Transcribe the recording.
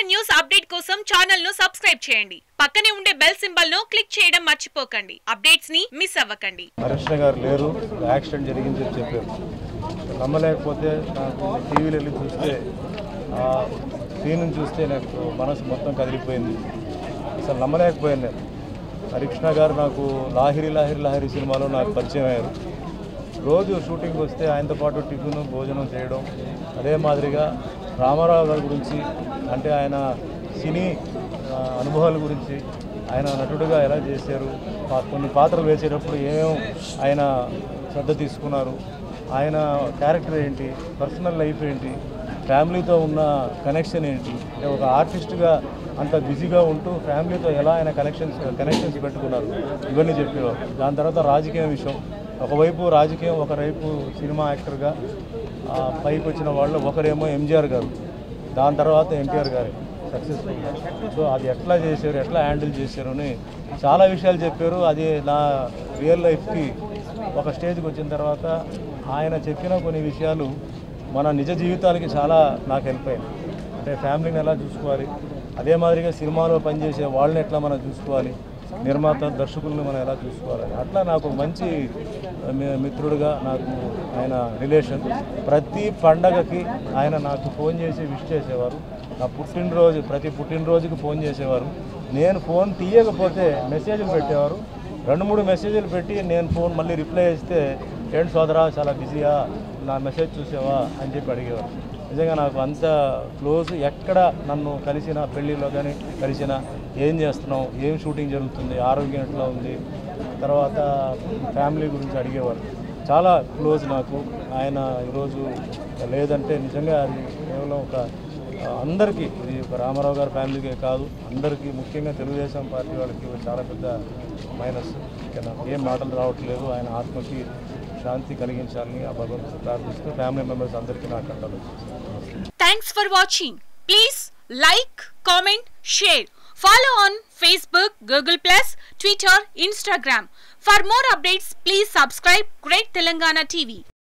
news update కోసం channel ను subscribe చేయండి పక్కనే ఉండే బెల్ సింబల్ ను క్లిక్ చేయడం మర్చిపోకండి అప్డేట్స్ ని మిస్ అవ్వకండి హరీష్ గారు లేరు యాక్సిడెంట్ జరిగింది చెప్పి చెప్పారు నమ్మలేకపోతే నాకు టీవీలో వెళ్ళి చూస్తే ఆ సీన్ చూస్తే నాకు మనసు మొత్తం కదిలిపోయింది అసలు నమ్మలేకపోయాను నేను హరికృష్ణ గారు నాకు లాహిరి లాహిరి లాహిరి సినిమాలో నాకు పరిచయం అయ్యారు రోజు షూటింగ్ వస్తే ఆయనతో పాటు టిఫిన్ భోజనం చేయడం అదే మాదిరిగా రామారావు గారి గురించి అంటే ఆయన సినీ ఆ, అనుభవాల గురించి ఆయన నటుడుగా ఎలా చేశారు పా- కొన్ని పాత్రలు వేసేటప్పుడు ఏమేం ఆయన శ్రద్ధ తీసుకున్నారు ఆయన క్యారెక్టర్ ఏంటి పర్సనల్ లైఫ్ ఏంటి ఫ్యామిలీతో ఉన్న కనెక్షన్ ఏంటి అంటే ఒక ఆర్టిస్ట్గా అంత బిజీగా ఉంటూ ఫ్యామిలీతో ఎలా ఆయన కనెక్షన్స్ కనెక్షన్స్ పెట్టుకున్నారు ఇవన్నీ చెప్పేవారు దాని తర్వాత రాజకీయ విషయం ఒకవైపు రాజకీయం ఒకవైపు సినిమా యాక్టర్గా ఆ, పైకి వచ్చిన వాళ్ళు ఒకరేమో ఎంజిఆర్ గారు దాని తర్వాత ఎన్టీఆర్ గారు సక్సెస్ఫుల్ సో అది ఎట్లా చేశారు ఎట్లా హ్యాండిల్ చేశారు అని చాలా విషయాలు చెప్పారు అది నా రియల్ లైఫ్కి ఒక స్టేజ్కి వచ్చిన తర్వాత ఆయన చెప్పిన కొన్ని విషయాలు మన నిజ జీవితాలకి చాలా నాకు హెల్ప్ అయింది అంటే ఫ్యామిలీని ఎలా చూసుకోవాలి అదే మాదిరిగా సినిమాలో పనిచేసే వాళ్ళని ఎట్లా మనం చూసుకోవాలి నిర్మాత దర్శకుల్ని మనం ఎలా చూసుకోవాలి అట్లా నాకు మంచి మి- మిత్రుడుగా నాకు ఆయన రిలేషన్ ప్రతి పండగకి ఆయన నాకు ఫోన్ చేసి విష్ చేసేవారు నా పుట్టినరోజు ప్రతి పుట్టినరోజుకి ఫోన్ చేసేవారు నేను ఫోన్ తీయకపోతే మెసేజ్లు పెట్టేవారు రెండు మూడు మెసేజ్లు పెట్టి నేను ఫోన్ మళ్ళీ రిప్లై చేస్తే ఏంటి సోదరా చాలా బిజీయా నా మెసేజ్ చూసావా అని చెప్పి అడిగేవారు నిజంగా నాకు అంత క్లోజ్ ఎక్కడ నన్ను కలిసిన పెళ్ళిలో కానీ కలిసిన ఏం చేస్తున్నావు ఏం షూటింగ్ జరుగుతుంది ఆరోగ్యం ఎట్లా ఉంది తర్వాత ఫ్యామిలీ గురించి అడిగేవారు చాలా క్లోజ్ నాకు ఆయన ఈరోజు లేదంటే నిజంగా అది కేవలం ఒక ఆ, అందరికీ ఇది ఒక రామారావు గారి ఫ్యామిలీకే కాదు అందరికీ ముఖ్యంగా తెలుగుదేశం పార్టీ వాళ్ళకి చాలా పెద్ద మైనస్ ఇక నాకు ఏం మాటలు రావట్లేదు ఆయన ఆత్మకి శాంతి కలిగించాలని ఆ భగవంతుడు ప్రార్థిస్తూ ఫ్యామిలీ మెంబర్స్ అందరికీ నా కంటాలు thanks for watching please like comment share follow on Facebook Google plus Twitter Instagram for more updates please subscribe great Telangana TV